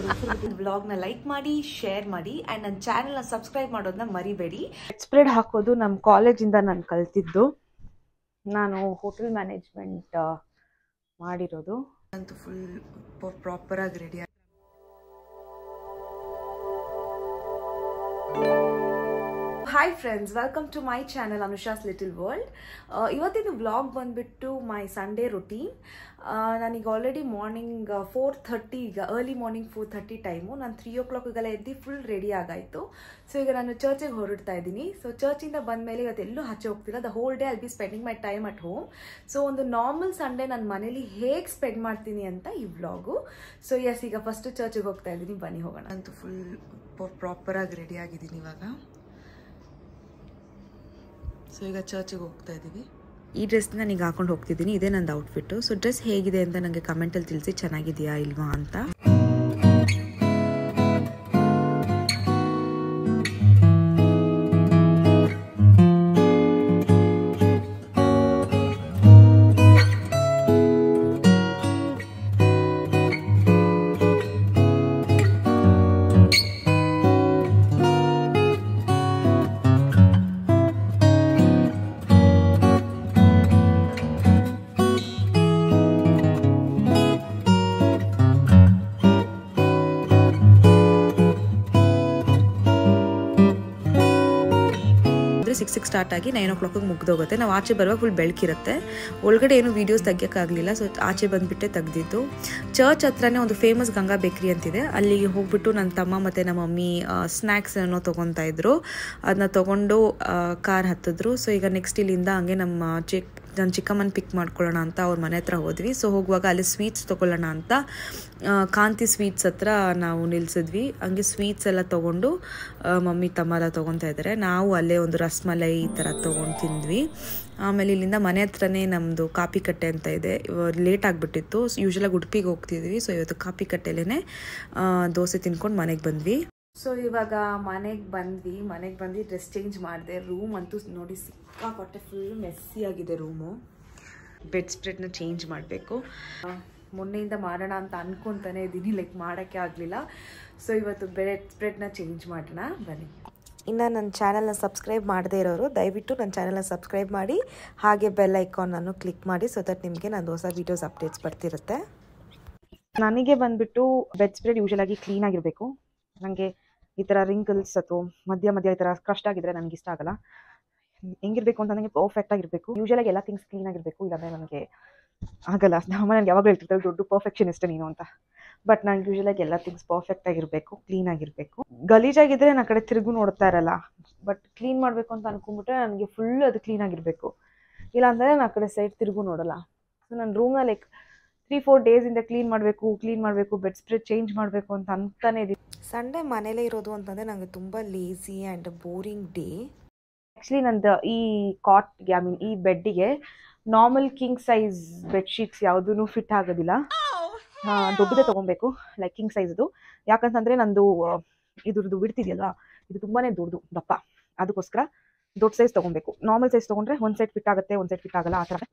ವ್ಲಾಗ್ನ ಲೈಕ್ ಮಾಡಿ ಶೇರ್ ಮಾಡಿ ಆ್ಯಂಡ್ ನನ್ನ ಚಾನೆಲ್ನ ಸಬ್ಸ್ಕ್ರೈಬ್ ಮಾಡೋದನ್ನ ಮರಿಬೇಡಿ ಸ್ಪ್ರೆಡ್ ಹಾಕೋದು ನಮ್ಮ ಕಾಲೇಜಿಂದ ನಾನು ಕಲ್ತಿದ್ದು ನಾನು ಹೋಟೆಲ್ ಮ್ಯಾನೇಜ್ಮೆಂಟ್ ಮಾಡಿರೋದು ಅಂತೂ ಫುಲ್ ಪ್ರಾಪರಾಗಿ ready hi friends welcome to my channel Anusha's little world ಇವತ್ತಿನ ವ್ಲಾಗ್ ಬಂದ್ಬಿಟ್ಟು ಮೈ ಸಂಡೇ ರೊಟೀನ್ ನನಗೆ ಆಲ್ರೆಡಿ ಮಾರ್ನಿಂಗ್ ಫೋರ್ ಥರ್ಟಿ ಈಗ early morning four thirty time ನಾನು ತ್ರೀ ಓ ಕ್ಲಾಕ್ಗೆಲ್ಲ ಎದ್ದು ಫುಲ್ ರೆಡಿ ಆಗಾಯಿತು ಸೊ ಈಗ ನಾನು ಚರ್ಚಿಗೆ ಹೊರಡ್ತಾ ಇದ್ದೀನಿ ಸೊ ಚರ್ಚಿಂದ ಬಂದಮೇಲೆ ಇವತ್ತೆಲ್ಲೂ ಆಚೆ ಹೋಗ್ತಿಲ್ಲ the whole day I'll be spending my time at home so ಒಂದು ನಾರ್ಮಲ್ ಸಂಡೇ ನನ್ನ ಮನೇಲಿ ಹೇಗೆ ಸ್ಪೆಂಡ್ ಮಾಡ್ತೀನಿ ಅಂತ ಈ ವ್ಲಾಗು ಸೊ ಎಸ್ ಈಗ ಫಸ್ಟ್ ಚರ್ಚಿಗೆ ಹೋಗ್ತಾ ಇದ್ದೀನಿ ಬನ್ನಿ ಹೋಗೋಣ ಅಂತೂ ಫುಲ್ ಪ್ರಾಪರಾಗಿ ರೆಡಿ ಆಗಿದ್ದೀನಿ ಇವಾಗ ಸೊ ಈಗ ಚರ್ಚಿಗೆ ಹೋಗ್ತಾ ಇದ್ದೀವಿ ಈ ಡ್ರೆಸ್ನ ನನಗೆ ಹಾಕೊಂಡು ಹೋಗ್ತಿದ್ದೀನಿ ಇದೇ ನಂದು ಔಟ್ಫಿಟ್ಟು ಸೊ ಡ್ರೆಸ್ ಹೇಗಿದೆ ಅಂತ ನನಗೆ ಕಮೆಂಟಲ್ಲಿ ತಿಳಿಸಿ ಚೆನ್ನಾಗಿದೆಯಾ ಇಲ್ವಾ ಅಂತ ಅಂದರೆ ಸಿಕ್ಸ್ ಸಿಕ್ಸ್ ಸ್ಟಾರ್ಟ್ ಆಗಿ ನೈನ್ ಓ ಕ್ಲಾಕಿಗೆ ಮುಗ್ದೋಗುತ್ತೆ ನಾವು ಆಚೆ ಬರುವಾಗ ಫುಲ್ ಬೆಳಕಿರುತ್ತೆ ಒಳಗಡೆ ಏನು ವೀಡಿಯೋಸ್ ತೆಗಿಯೋಕ್ಕಾಗಲಿಲ್ಲ ಸೊ ಆಚೆ ಬಂದುಬಿಟ್ಟೆ ತೆಗ್ದಿದ್ದು ಚರ್ಚ್ ಹತ್ರನೇ ಒಂದು ಫೇಮಸ್ ಗಂಗಾ ಬೇಕ್ರಿ ಅಂತಿದೆ ಅಲ್ಲಿಗೆ ಹೋಗ್ಬಿಟ್ಟು ನನ್ನ ತಮ್ಮ ಮತ್ತು ನಮ್ಮ ಮಮ್ಮಿ ಸ್ನ್ಯಾಕ್ಸ್ ಏನೋ ತೊಗೊತಾ ಇದ್ರು ಅದನ್ನ ತೊಗೊಂಡು ಕಾರ್ ಹತ್ತಿದ್ರು ಸೊ ಈಗ ನೆಕ್ಸ್ಟ್ ಇಲ್ಲಿಂದ ಹಂಗೆ ನಮ್ಮ ಚಿಕ್ ನನ್ನ ಚಿಕ್ಕಮ್ಮನ ಪಿಕ್ ಮಾಡ್ಕೊಳ್ಳೋಣ ಅಂತ ಅವ್ರ ಮನೆ ಹತ್ರ ಹೋದ್ವಿ ಸೊ ಹೋಗುವಾಗ ಅಲ್ಲಿ ಸ್ವೀಟ್ಸ್ ತೊಗೊಳ್ಳೋಣ ಅಂತ ಕಾಂತಿ ಸ್ವೀಟ್ಸ್ ಹತ್ರ ನಾವು ನಿಲ್ಸಿದ್ವಿ ಹಂಗೆ ಸ್ವೀಟ್ಸ್ ಎಲ್ಲ ತೊಗೊಂಡು ಮಮ್ಮಿ ತಮ್ಮ ಎಲ್ಲ ತೊಗೊತಾ ಇದ್ದಾರೆ ನಾವು ಅಲ್ಲೇ ಒಂದು ರಸ್ಮಲೈ ಈ ಥರ ತೊಗೊಂಡು ತಿಂದ್ವಿ ಆಮೇಲೆ ಇಲ್ಲಿಂದ ಮನೆ ಹತ್ರನೇ ನಮ್ಮದು ಕಾಪಿ ಕಟ್ಟೆ ಅಂತ ಇದೆ ಲೇಟ್ ಆಗಿಬಿಟ್ಟಿತ್ತು ಯೂಶ್ವಲಾಗಿ ಉಡುಪಿಗೆ ಹೋಗ್ತಿದ್ವಿ ಸೊ ಇವತ್ತು ಕಾಪಿ ಕಟ್ಟೆಲೇ ದೋಸೆ ತಿನ್ಕೊಂಡು ಮನೆಗೆ ಬಂದ್ವಿ ಸೊ ಇವಾಗ ಮನೆಗೆ ಬಂದ್ವಿ ಮನೆಗೆ ಬಂದು ಡ್ರೆಸ್ ಚೇಂಜ್ ಮಾಡಿದೆ ರೂಮ್ ಅಂತೂ ನೋಡಿ ಸಿಕ್ಕಾಪಟ್ಟೆ ಫುಲ್ ಮೆಸ್ಸಿ ಆಗಿದೆ ರೂಮು ಬೆಡ್ ಸ್ಪ್ರೆಡ್ನ ಚೇಂಜ್ ಮಾಡಬೇಕು ಮೊನ್ನೆಯಿಂದ ಮಾಡೋಣ ಅಂತ ಅನ್ಕೊತಾನೆ ಇದ್ದೀನಿ ಲೈಕ್ ಮಾಡೋಕ್ಕೆ ಆಗಲಿಲ್ಲ ಸೊ ಇವತ್ತು ಬೆಡ್ ಸ್ಪ್ರೆಡ್ನ ಚೇಂಜ್ ಮಾಡೋಣ ಬನ್ನಿ ಇನ್ನು ನನ್ನ ಚಾನಲ್ನ ಸಬ್ಸ್ಕ್ರೈಬ್ ಮಾಡದೇ ಇರೋರು ದಯವಿಟ್ಟು ನನ್ನ ಚಾನಲ್ನ ಸಬ್ಸ್ಕ್ರೈಬ್ ಮಾಡಿ ಹಾಗೆ ಬೆಲ್ ಐಕಾನನ್ನು ಕ್ಲಿಕ್ ಮಾಡಿ ಸೊ ದಟ್ ನಿಮಗೆ ನಾನು ಹೊಸ ವೀಡಿಯೋಸ್ ಅಪ್ಡೇಟ್ಸ್ ಬರ್ತಿರುತ್ತೆ ನನಗೆ ಬಂದ್ಬಿಟ್ಟು ಬೆಡ್ ಸ್ಪ್ರೆಡ್ ಯೂಶಲ್ ಆಗಿ ಕ್ಲೀನ್ ಆಗಿರಬೇಕು ನನಗೆ ಈ ಥರ ರಿಂಕಲ್ಸ್ ಅಥವಾ ಮಧ್ಯ ಮಧ್ಯ ಈ ಥರ ಕಷ್ಟ ಆಗಿದ್ರೆ ನನಗೆ ಇಷ್ಟ ಆಗಲ್ಲ ಹೆಂಗಿರ್ಬೇಕು ಅಂತ ನನಗೆ ಪರ್ಫೆಕ್ಟ್ ಆಗಿರಬೇಕು ಯೂಶಲಾಗಿ ಎಲ್ಲ ಥಿಂಗ್ಸ್ ಕ್ಲೀನ್ ಆಗಿರಬೇಕು ಇಲ್ಲಾಂದರೆ ನನಗೆ ಆಗಲ್ಲ ನಮ್ಮ ನನಗೆ ಯಾವಾಗ ಹೇಳ್ತಿರ್ತಾರೆ ದೊಡ್ಡ ಪರ್ಫೆಕ್ಷನಿಸ್ಟ್ ನೀನು ಅಂತ ಬಟ್ ನಂಗೆ ಯೂಶಲಾಗಿ ಎಲ್ಲ ಥಿಂಗ್ಸ್ ಪರ್ಫೆಕ್ಟ್ ಆಗಿರಬೇಕು ಕ್ಲೀನ್ ಆಗಿರಬೇಕು ಗಲೀಜಾಗಿದ್ರೆ ನಾನು ಆ ಕಡೆ ತಿರುಗು ನೋಡ್ತಾ ಇರಲ್ಲ ಬಟ್ ಕ್ಲೀನ್ ಮಾಡಬೇಕು ಅಂತ ಅನ್ಕೊಂಡ್ಬಿಟ್ರೆ ನನಗೆ ಫುಲ್ ಅದು ಕ್ಲೀನ್ ಆಗಿರಬೇಕು ಇಲ್ಲಾಂದರೆ ನಾನು ಆ ಕಡೆ ಸೈಡ್ ತಿರುಗು ನೋಡಲ್ಲ ಸೊ ನನ್ನ ರೂಮ್ನ ಲೈಕ್ ತ್ರೀ ಫೋರ್ ಡೇಸಿಂದ ಕ್ಲೀನ್ ಮಾಡಬೇಕು ಕ್ಲೀನ್ ಮಾಡಬೇಕು ಬೆಡ್ ಸ್ಪ್ರೆಡ್ ಚೇಂಜ್ ಮಾಡಬೇಕು ಅಂತ ಅಂತಾನೆ ಇದೀನಿ ಸಂಡೇ ಮನೇಲೇ ಇರೋದು ಅಂತಂದರೆ ನನಗೆ ತುಂಬ lazy and boring day actually ನಂದು ಈ ಕಾಟ್ಗೆ ಐ ಮೀನ್ ಈ ಬೆಡ್ಡಿಗೆ ನಾರ್ಮಲ್ ಕಿಂಗ್ ಸೈಜ್ ಬೆಡ್ಶೀಟ್ಸ್ ಯಾವುದೂ ಫಿಟ್ ಆಗೋದಿಲ್ಲ ದೊಡ್ಡದೇ ತೊಗೊಬೇಕು ಲೈಕ್ ಕಿಂಗ್ ಸೈಜ್ದು ಯಾಕಂತಂದರೆ ನಂದು ಇದ್ರದ್ದು ಬಿಡ್ತಿದೆಯಲ್ವಾ ಇದು ತುಂಬಾ ದೊಡ್ಡದು ದಪ್ಪ ಅದಕ್ಕೋಸ್ಕರ ದೊಡ್ಡ ಸೈಜ್ ತೊಗೊಬೇಕು ನಾರ್ಮಲ್ ಸೈಜ್ ತೊಗೊಂಡ್ರೆ ಒಂದು ಸೈಡ್ ಫಿಟ್ ಆಗುತ್ತೆ ಒಂದು ಸೈಡ್ ಫಿಟ್ ಆಗಲ್ಲ ಆ ಥರ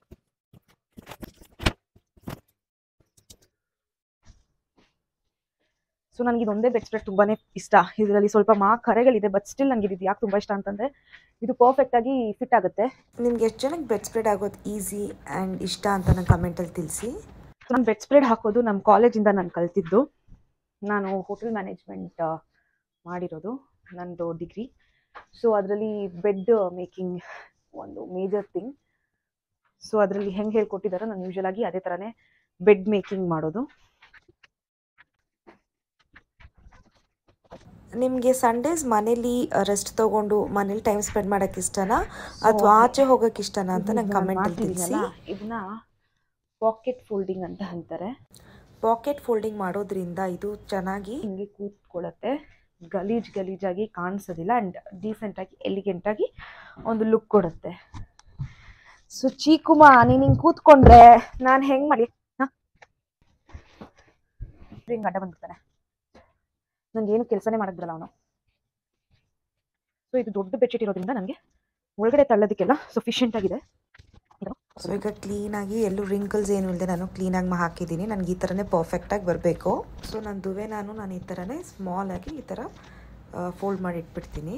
ಸೊ ನನಗೆ ಇದೊಂದೇ ಬೆಡ್ ಸ್ಪ್ರೆಡ್ ತುಂಬಾ ಇಷ್ಟ ಇದರಲ್ಲಿ ಸ್ವಲ್ಪ ಮಾ ಕರೆಗಳಿದೆ ಬಟ್ ಸ್ಟಿಲ್ ನನಗೆ ಇದು ಯಾಕೆ ತುಂಬ ಇಷ್ಟ ಅಂತಂದರೆ ಇದು ಪರ್ಫೆಕ್ಟಾಗಿ ಫಿಟ್ ಆಗುತ್ತೆ ನಿಮ್ಗೆ ಎಷ್ಟು ಜನಕ್ಕೆ ಬೆಡ್ ಸ್ಪ್ರೆಡ್ ಆಗೋದು ಈಸಿ ಆ್ಯಂಡ್ ಇಷ್ಟ ಅಂತ ನಂಗೆ ಕಮೆಂಟಲ್ಲಿ ತಿಳಿಸಿ ಸೊ ನಾನು ಬೆಡ್ ಸ್ಪ್ರೆಡ್ ಹಾಕೋದು ನಮ್ಮ ಕಾಲೇಜಿಂದ ನಾನು ಕಲ್ತಿದ್ದು ನಾನು ಹೋಟೆಲ್ ಮ್ಯಾನೇಜ್ಮೆಂಟ್ ಮಾಡಿರೋದು ನಂದು ಡಿಗ್ರಿ ಸೊ ಅದರಲ್ಲಿ ಬೆಡ್ ಮೇಕಿಂಗ್ ಒಂದು ಮೇಜರ್ ಥಿಂಗ್ ಸೊ ಅದರಲ್ಲಿ ಹೆಂಗೆ ಹೇಳ್ಕೊಟ್ಟಿದ್ದಾರೋ ನಾನು ಯೂಶಲಾಗಿ ಅದೇ ಥರನೇ ಬೆಡ್ ಮೇಕಿಂಗ್ ಮಾಡೋದು ನಿಮಗೆ ಸಂಡೇಸ್ ಮನೇಲಿ ರೆಸ್ಟ್ ತೊಗೊಂಡು ಮನೇಲಿ ಟೈಮ್ ಸ್ಪೆಂಡ್ ಮಾಡೋಕ್ಕೆ ಇಷ್ಟನಾ ಅಥವಾ ಆಚೆ ಹೋಗೋಕ್ಕೆ ಇಷ್ಟನಾ ಅಂತ ನಂಗೆ ಕಮೆಂಟಲ್ಲಿ ತಿಳಿಸಿ ಇದನ್ನ ಪಾಕೆಟ್ ಫೋಲ್ಡಿಂಗ್ ಅಂತ ಅಂತಾರೆ ಪಾಕೆಟ್ ಫೋಲ್ಡಿಂಗ್ ಮಾಡೋದ್ರಿಂದ ಇದು ಚೆನ್ನಾಗಿ ಹಿಂಗೆ ಕೂತ್ಕೊಳ್ಳುತ್ತೆ ಗಲೀಜ್ ಗಲೀಜಾಗಿ ಕಾಣಿಸೋದಿಲ್ಲ ಆ್ಯಂಡ್ ಡೀಸೆಂಟಾಗಿ ಎಲಿಗೆಂಟಾಗಿ ಒಂದು ಲುಕ್ ಕೊಡುತ್ತೆ ಸೊ ಚೀಕುಮ ನೀನು ಹಿಂಗೆ ಕೂತ್ಕೊಂಡ್ರೆ ನಾನು ಹೆಂಗೆ ಮಾಡಿ ಹಿಂಗೆ ಅಡ್ಡ ಬಂದ್ಬಿಡ್ತಾನೆ ನಂಗೆ ಏನು ಕೆಲಸನೇ ಮಾಡಕ್ ಬಿಡಲ್ಲ ಅವನು ಸೊ ಇದು ದೊಡ್ಡ ಬೆಡ್ಶೀಟ್ ಇರೋದ್ರಿಂದ ನನಗೆ ಒಳಗಡೆ ತಳ್ಳೋದಕ್ಕೆಲ್ಲ ಸಫಿಷಿಯೆಂಟ್ ಆಗಿದೆ ಸೊ ಈಗ ಕ್ಲೀನಾಗಿ ಎಲ್ಲೂ ರಿಂಕಲ್ಸ್ ಏನು ಇಲ್ಲದೆ ನಾನು ಕ್ಲೀನಾಗಿ ಹಾಕಿದ್ದೀನಿ ನನಗೆ ಈ ಥರನೇ ಪರ್ಫೆಕ್ಟಾಗಿ ಬರಬೇಕು ಸೊ ನನ್ನ ದುವೆ ನಾನು ನಾನು ಈ ಥರನೇ ಸ್ಮಾಲಾಗಿ ಈ ಥರ ಫೋಲ್ಡ್ ಮಾಡಿ ಇಟ್ಬಿಡ್ತೀನಿ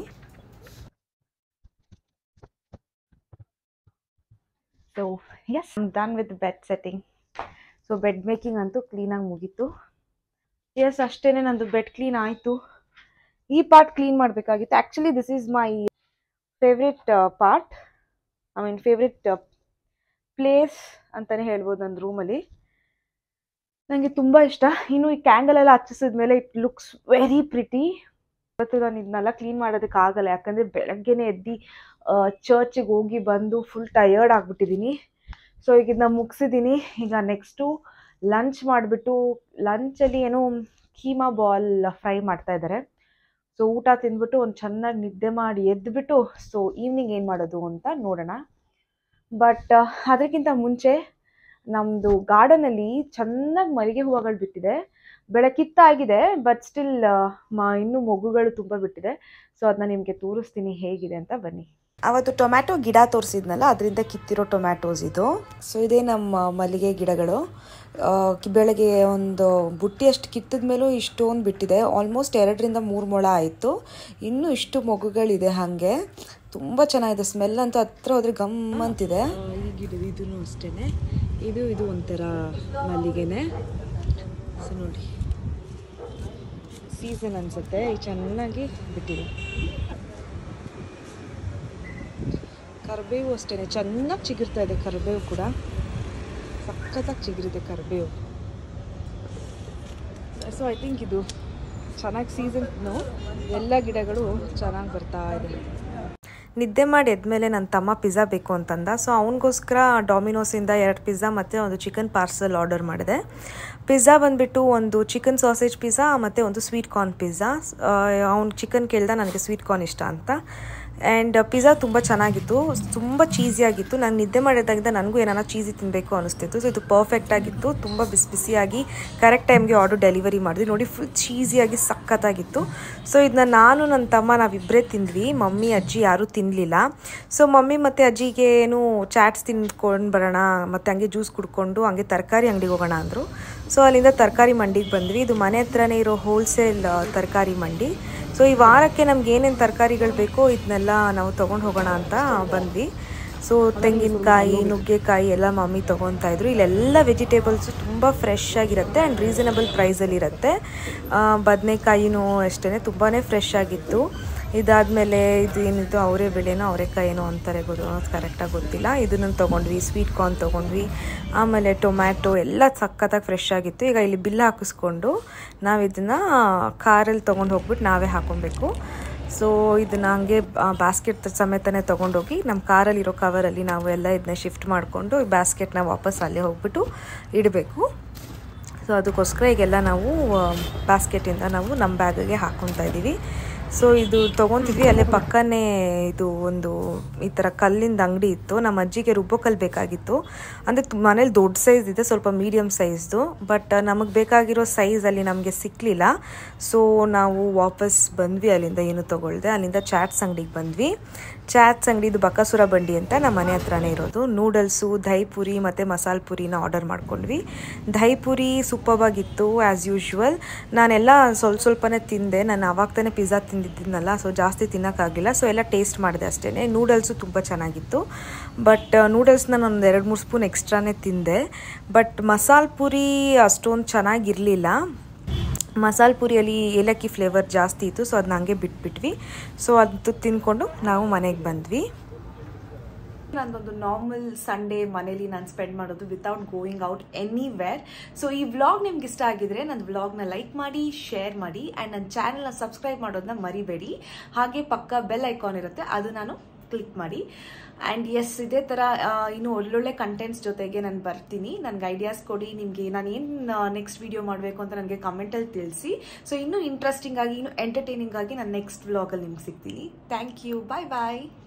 so yes done with bed setting so bed making ಅಂತೂ ಕ್ಲೀನಾಗಿ ಮುಗೀತು ಎಸ್ ಅಷ್ಟೇ ನಂದು ಬೆಡ್ ಕ್ಲೀನ್ ಆಯಿತು ಈ ಪಾರ್ಟ್ ಕ್ಲೀನ್ ಮಾಡಬೇಕಾಗಿತ್ತು actually this is my favourite part I mean favourite place ಅಂತಲೇ ಹೇಳ್ಬೋದು ನನ್ನ ರೂಮಲ್ಲಿ ನನಗೆ ತುಂಬ ಇಷ್ಟ ಇನ್ನು ಈ ಕ್ಯಾಂಡಲ್ ಎಲ್ಲ ಹಚ್ಚಿಸಿದ್ಮೇಲೆ ಇಟ್ ಲುಕ್ಸ್ ವೆರಿ ಪ್ರಿಟಿ ಇವತ್ತು ನಾನು ಇದನ್ನೆಲ್ಲ ಕ್ಲೀನ್ ಮಾಡೋದಕ್ಕೆ ಆಗಲ್ಲ ಯಾಕಂದರೆ ಬೆಳಗ್ಗೆನೇ ಎದ್ದು ಚರ್ಚಿಗೆ ಹೋಗಿ ಬಂದು ಫುಲ್ ಟಯರ್ಡ್ ಆಗಿಬಿಟ್ಟಿದ್ದೀನಿ ಸೊ ಈಗ ಇದನ್ನ ಮುಗಿಸಿದ್ದೀನಿ ಈಗ ನೆಕ್ಸ್ಟು ಲಂಚ್ ಮಾಡಿಬಿಟ್ಟು ಲಂಚಲ್ಲಿ ಏನೋ ಕೀಮಾ ಬಾಲ್ ಫ್ರೈ ಮಾಡ್ತಾ ಇದ್ದಾರೆ ಸೊ ಊಟ ತಿಂದ್ಬಿಟ್ಟು ಒಂದು ಚೆನ್ನಾಗಿ ನಿದ್ದೆ ಮಾಡಿ ಎದ್ದುಬಿಟ್ಟು ಸೊ ಈವ್ನಿಂಗ್ ಏನು ಮಾಡೋದು ಅಂತ ನೋಡೋಣ ಬಟ್ ಅದಕ್ಕಿಂತ ಮುಂಚೆ ನಮ್ಮದು ಗಾರ್ಡನಲ್ಲಿ ಚೆನ್ನಾಗಿ ಮಲ್ಲಿಗೆ ಹೂವುಗಳು ಬಿಟ್ಟಿದೆ ಬೆಳಕಿತ್ತಾಗಿದೆ ಬಟ್ ಸ್ಟಿಲ್ ಮ ಇನ್ನೂ ಮೊಗ್ಗುಗಳು ತುಂಬ ಬಿಟ್ಟಿದೆ ಸೊ ಅದನ್ನ ನಿಮಗೆ ತೋರಿಸ್ತೀನಿ ಹೇಗಿದೆ ಅಂತ ಬನ್ನಿ ಅವತ್ತು ಟೊಮ್ಯಾಟೊ ಗಿಡ ತೋರಿಸಿದ್ನಲ್ಲ ಅದರಿಂದ ಕಿತ್ತಿರೋ ಟೊಮ್ಯಾಟೋಸ್ ಇದು ಸೊ ಇದೇ ನಮ್ಮ ಮಲ್ಲಿಗೆ ಗಿಡಗಳು ಆ, ಕಿ- ಬೆಳಗ್ಗೆ ಒಂದು ಬುಟ್ಟಿಯಷ್ಟು ಕಿತ್ತಿದ ಮೇಲೂ ಇಷ್ಟೊಂದು ಬಿಟ್ಟಿದೆ ಆಲ್ಮೋಸ್ಟ್ ಎರಡರಿಂದ ಮೂರು ಮೊಳ ಆಯಿತು ಇನ್ನೂ ಇಷ್ಟು ಮೊಗ್ಗುಗಳಿದೆ ಹಾಗೆ ತುಂಬ ಚೆನ್ನಾಗಿದೆ ಸ್ಮೆಲ್ ಅಂತೂ ಹತ್ರ ಹೋದ್ರೆ ಗಮ್ ಅಂತಿದೆ ಈ ಗಿಡ ಇದೂ ಅಷ್ಟೇ ಇದು ಇದು ಒಂಥರ ಮಲ್ಲಿಗೆನೆ ಸೊ ನೋಡಿ ಸೀಸನ್ ಅನಿಸುತ್ತೆ ಚೆನ್ನಾಗಿ ಬಿಟ್ಟಿದೆ ಕರಿಬೇವು ಅಷ್ಟೇ ಚೆನ್ನಾಗಿ ಚಿಗುರ್ತಾ ಇದೆ ಕರಿಬೇವು ಕೂಡ ಸಖತ್ತಾಗಿ ಚಿಗುರಿದೆ ಕರಿಬೇವು ಸೊ ಐ ಥಿಂಕ್ ಇದು ಚೆನ್ನಾಗಿ ಸೀಸನ್ನು ಎಲ್ಲ ಗಿಡಗಳು ಚೆನ್ನಾಗಿ ಬರ್ತಾ ಇದೆ ನಿದ್ದೆ ಮಾಡಿ ಎದ್ಮೇಲೆ ನನ್ನ ತಮ್ಮ ಪಿಜ್ಜಾ ಬೇಕು ಅಂತಂದ ಸೊ ಅವನಿಗೋಸ್ಕರ ಡಾಮಿನೋಸಿಂದ ಎರಡು ಪಿಜ್ಜಾ ಮತ್ತು ಒಂದು ಚಿಕನ್ ಪಾರ್ಸಲ್ ಆರ್ಡರ್ ಮಾಡಿದೆ ಪಿಜ್ಜಾ ಬಂದುಬಿಟ್ಟು ಒಂದು ಚಿಕನ್ ಸಾಸೇಜ್ ಪಿಜ್ಜಾ ಮತ್ತು ಒಂದು ಸ್ವೀಟ್ ಕಾರ್ನ್ ಪಿಜ್ಜಾ ಅವ್ನು ಚಿಕನ್ ಕೇಳ್ದ ನನಗೆ ಸ್ವೀಟ್ ಕಾರ್ನ್ ಇಷ್ಟ ಅಂತ ಆ್ಯಂಡ್ ಪಿಜ್ಜಾ ತುಂಬ ಚೆನ್ನಾಗಿತ್ತು ತುಂಬ ಚೀಸಿಯಾಗಿತ್ತು ನಾನು ನಿದ್ದೆ ಮಾಡಿದಾಗಿಂದ ನನಗೂ ಏನಾರ ಚೀಸಿ ತಿನ್ನಬೇಕು ಅನಿಸ್ತಿತ್ತು ಸೊ ಇದು ಪರ್ಫೆಕ್ಟ್ ಆಗಿತ್ತು ತುಂಬ ಬಿಸಿ ಬಿಸಿಯಾಗಿ ಕರೆಕ್ಟ್ ಟೈಮ್ಗೆ ಆರ್ಡರ್ ಡೆಲಿವರಿ ಮಾಡಿದ್ವಿ ನೋಡಿ ಫುಲ್ ಚೀಸಿಯಾಗಿ ಸಖತ್ತಾಗಿತ್ತು ಸೊ ಇದನ್ನ ನಾನು ನನ್ನ ತಮ್ಮ ನಾವಿಬ್ಬರೇ ತಿಂದ್ವಿ ಮಮ್ಮಿ ಅಜ್ಜಿ ಯಾರೂ ತಿನ್ನಲಿಲ್ಲ ಸೊ ಮಮ್ಮಿ ಮತ್ತು ಅಜ್ಜಿಗೆ ಏನು ಚಾಟ್ಸ್ ತಿನ್ಕೊಂಡು ಬರೋಣ ಮತ್ತು ಹಂಗೆ ಜ್ಯೂಸ್ ಕುಡ್ಕೊಂಡು ಹಂಗೆ ತರಕಾರಿ ಅಂಗಡಿಗೆ ಹೋಗೋಣ ಅಂದರು ಸೊ ಅಲ್ಲಿಂದ ತರಕಾರಿ ಮಂಡಿಗೆ ಬಂದ್ವಿ ಇದು ಮನೆ ಹತ್ರನೇ ಇರೋ ಹೋಲ್ಸೇಲ್ ತರಕಾರಿ ಮಂಡಿ ಸೊ ಈ ವಾರಕ್ಕೆ ನಮ್ಗೆ ಏನೇನು ತರಕಾರಿಗಳು ಬೇಕೋ ಇದನ್ನೆಲ್ಲ ನಾವು ತೊಗೊಂಡು ಹೋಗೋಣ ಅಂತ ಬಂದ್ವಿ ಸೊ ತೆಂಗಿನಕಾಯಿ ನುಗ್ಗೆಕಾಯಿ ಎಲ್ಲ ಮಮ್ಮಿ ತೊಗೊತಾ ಇದ್ರು ಇಲ್ಲೆಲ್ಲ ವೆಜಿಟೇಬಲ್ಸು ತುಂಬ ಫ್ರೆಶ್ ಆಗಿರುತ್ತೆ ಆ್ಯಂಡ್ ರೀಸನಬಲ್ ಪ್ರೈಸಲ್ಲಿ ಇರುತ್ತೆ ಬದನೆಕಾಯಿನೂ ಅಷ್ಟೇ ತುಂಬಾ ಫ್ರೆಶ್ ಆಗಿತ್ತು ಇದಾದಮೇಲೆ ಇದು ಏನಿದು ಅವರೇ ಬೆಳೆನೋ ಅವರೆಕಾಯಿ ಏನೋ ಅಂತಾರೆ ಗೊತ್ತು ಕರೆಕ್ಟಾಗಿ ಗೊತ್ತಿಲ್ಲ ಇದನ್ನು ತೊಗೊಂಡ್ವಿ ಸ್ವೀಟ್ ಕಾರ್ನ್ ತೊಗೊಂಡ್ವಿ ಆಮೇಲೆ ಟೊಮ್ಯಾಟೊ ಎಲ್ಲ ಸಖತ್ತಾಗಿ ಫ್ರೆಶ್ ಆಗಿತ್ತು ಈಗ ಇಲ್ಲಿ ಬಿಲ್ ಹಾಕಿಸ್ಕೊಂಡು ನಾವು ಇದನ್ನು ಕಾರಲ್ಲಿ ತೊಗೊಂಡು ಹೋಗ್ಬಿಟ್ಟು ನಾವೇ ಹಾಕೊಬೇಕು ಸೊ ಇದನ್ನ ಹಂಗೆ ಬ್ಯಾಸ್ಕೆಟ್ ಸಮೇತನೇ ತೊಗೊಂಡೋಗಿ ನಮ್ಮ ಕಾರಲ್ಲಿರೋ ಕವರಲ್ಲಿ ನಾವು ಎಲ್ಲ ಇದನ್ನ ಶಿಫ್ಟ್ ಮಾಡಿಕೊಂಡು ಈ ಬ್ಯಾಸ್ಕೆಟ್ನ ವಾಪಸ್ ಅಲ್ಲೇ ಹೋಗ್ಬಿಟ್ಟು ಇಡಬೇಕು ಸೊ ಅದಕ್ಕೋಸ್ಕರ ಈಗೆಲ್ಲ ನಾವು ಬಾಸ್ಕೆಟಿಂದ ನಾವು ನಮ್ಮ ಬ್ಯಾಗಿಗೆ ಹಾಕ್ಕೊತಾ ಇದ್ದೀವಿ ಸೊ ಇದು ತೊಗೊತಿದ್ವಿ ಅಲ್ಲೇ ಪಕ್ಕನೇ ಇದು ಒಂದು ಈ ಥರ ಕಲ್ಲಿಂದ ಅಂಗಡಿ ಇತ್ತು ನಮ್ಮ ಅಜ್ಜಿಗೆ ರುಬ್ಬೋ ಕಲ್ಲು ಬೇಕಾಗಿತ್ತು ಅಂದರೆ ಮನೇಲಿ ದೊಡ್ಡ ಸೈಜ್ ಇದೆ ಸ್ವಲ್ಪ ಮೀಡಿಯಮ್ ಸೈಜ್ದು ಬಟ್ ನಮಗೆ ಬೇಕಾಗಿರೋ ಸೈಜಲ್ಲಿ ನಮಗೆ ಸಿಕ್ಕಲಿಲ್ಲ ಸೊ ನಾವು ವಾಪಸ್ ಬಂದ್ವಿ ಅಲ್ಲಿಂದ ಏನು ತೊಗೊಳ್ದೆ ಅಲ್ಲಿಂದ ಚಾಟ್ಸ್ ಅಂಗಡಿಗೆ ಬಂದ್ವಿ ಚಾಟ್ಸ್ ಅಂಗಡಿದು ಬಕಾಸುರ ಬಂಡಿ ಅಂತ ನಮ್ಮ ಮನೆ ಹತ್ರನೇ ಇರೋದು ನೂಡಲ್ಸು ದಹಿ ಪುರಿ ಮತ್ತು ಮಸಾಲೆ ಪುರಿನ ಆರ್ಡರ್ ಮಾಡ್ಕೊಂಡ್ವಿ ದಹಿ ಪುರಿ ಸೂಪರ್ವಾಗಿತ್ತು ಆ್ಯಸ್ ಯೂಶ್ವಲ್ ನಾನೆಲ್ಲ ಸ್ವಲ್ಪ ಸ್ವಲ್ಪನೇ ತಿಂದೆ ನಾನು ಅವಾಗ ತಾನೇ ಪಿಜ್ಜಾ ತಿಂದಿದ್ದೀನಲ್ಲ ಸೊ ಜಾಸ್ತಿ ತಿನ್ನೋಕ್ಕಾಗಿಲ್ಲ ಸೊ ಎಲ್ಲ ಟೇಸ್ಟ್ ಮಾಡಿದೆ ಅಷ್ಟೇ ನೂಡಲ್ಸು ತುಂಬ ಚೆನ್ನಾಗಿತ್ತು ಬಟ್ ನೂಡಲ್ಸ್ನ ನಾನು ಒಂದು ಎರಡು ಮೂರು ಸ್ಪೂನ್ ಎಕ್ಸ್ಟ್ರಾನೇ ತಿಂದೆ ಬಟ್ ಮಸಾಲೆ ಪುರಿ ಅಷ್ಟೊಂದು ಚೆನ್ನಾಗಿರಲಿಲ್ಲ ಮಸಾಲೆ ಪುರಿಯಲ್ಲಿ ಏಲಕ್ಕಿ ಫ್ಲೇವರ್ ಜಾಸ್ತಿ ಇತ್ತು ಸೊ ಅದನ್ನ ಹಂಗೆ ಬಿಟ್ಬಿಟ್ವಿ ಸೊ ಅದು ತಿಂದ್ಕೊಂಡು ನಾವು ಮನೆಗೆ ಬಂದ್ವಿ ನಂದೊಂದು ನಾರ್ಮಲ್ ಸಂಡೇ ಮನೇಲಿ ನಾನು ಸ್ಪೆಂಡ್ ಮಾಡೋದು without going out anywhere so ಈ ವ್ಲಾಗ್ ನಿಮ್ಗೆ ಇಷ್ಟ ಆಗಿದ್ರೆ ನನ್ನ ವ್ಲಾಗ್ನ ಲೈಕ್ ಮಾಡಿ ಶೇರ್ ಮಾಡಿ ಆ್ಯಂಡ್ ನನ್ನ ಚಾನಲ್ನ ಸಬ್ಸ್ಕ್ರೈಬ್ ಮಾಡೋದನ್ನ ಮರಿಬೇಡಿ ಹಾಗೆ ಪಕ್ಕ ಬೆಲ್ ಐಕಾನ್ ಇರುತ್ತೆ ಅದು ನಾನು ಕ್ಲಿಕ್ ಮಾಡಿ ಆ್ಯಂಡ್ ಎಸ್ ಇದೇ ಥರ ಇನ್ನು ಒಳ್ಳೊಳ್ಳೆ ಕಂಟೆಂಟ್ಸ್ ಜೊತೆಗೆ ನಾನು ಬರ್ತೀನಿ ನನಗೆ ಐಡಿಯಾಸ್ ಕೊಡಿ ನಿಮಗೆ ನಾನು ಏನು ನೆಕ್ಸ್ಟ್ ವಿಡಿಯೋ ಮಾಡಬೇಕು ಅಂತ ನನಗೆ ಕಮೆಂಟಲ್ಲಿ ತಿಳಿಸಿ ಸೊ ಇನ್ನೂ ಇಂಟ್ರೆಸ್ಟಿಂಗ್ ಆಗಿ ಇನ್ನೂ ಎಂಟರ್ಟೈನಿಂಗ್ ಆಗಿ ನಾನು ನೆಕ್ಸ್ಟ್ ವ್ಲಾಗಲ್ಲಿ ನಿಮ್ಗೆ ಸಿಗ್ತೀನಿ ಥ್ಯಾಂಕ್ ಯು ಬಾಯ್ ಬಾಯ್